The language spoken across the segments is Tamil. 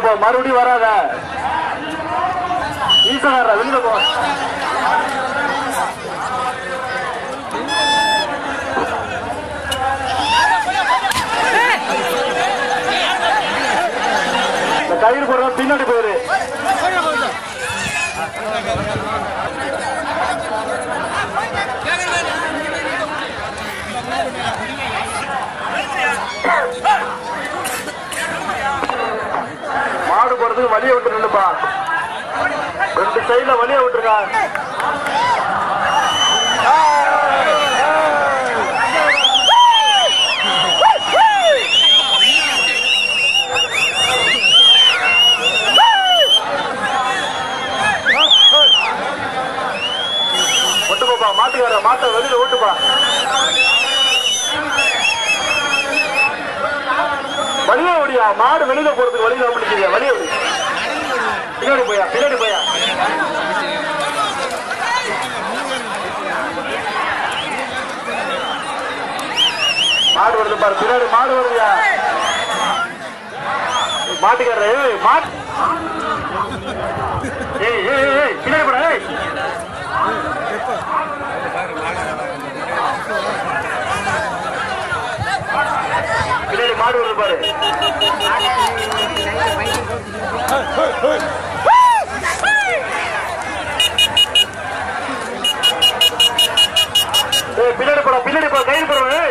போ மறுபடியும் வராத ஈசகாரா வெளியில போ இந்த கயிறு போடுற பின்னாடி போயிரு மாடு போறதுக்கு வழியை விட்டு நின்னுப்பா ரெண்டு சைடுல வழியை விட்டுருக்கா ஓட்டுப்பா மாட்டுக்கார மாட்டை வெளியில ஓட்டுப்பா வழிய ஓடியா மாடு வெளியில போறதுக்கு வழியில முடிக்கிறியா வழிய ஓடி பின்னாடி போயா பின்னாடி போயா மாடு வருது பாரு பின்னாடி மாடு வருதுயா மாட்டுக்கார ஏய் மாட்டு ஏய் ஏய் ஏய், ஏய் பின்னாடி போடா ஏய் பின்னாடி மாடு வருது பாரு ஏய் பின்னாடி போடா பின்னாடி போடா கையில் போடுறோம் ஏய்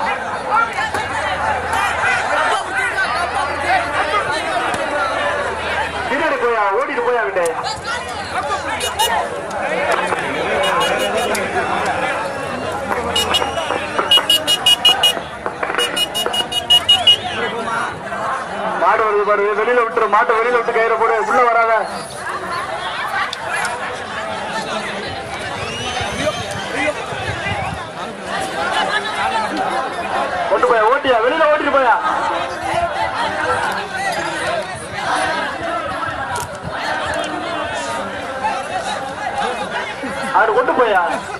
பின்னாடி போயா ஓடிட்டு போயா கிட்டே மாடு வருது பாரு வெளியில விட்டுரு மாட்டை வெளியில விட்டு கயிறை போடு உள்ள வராத கொண்டு போயா ஓட்டியா வெளியில ஓட்டிட்டு போயா அது கொண்டு போயா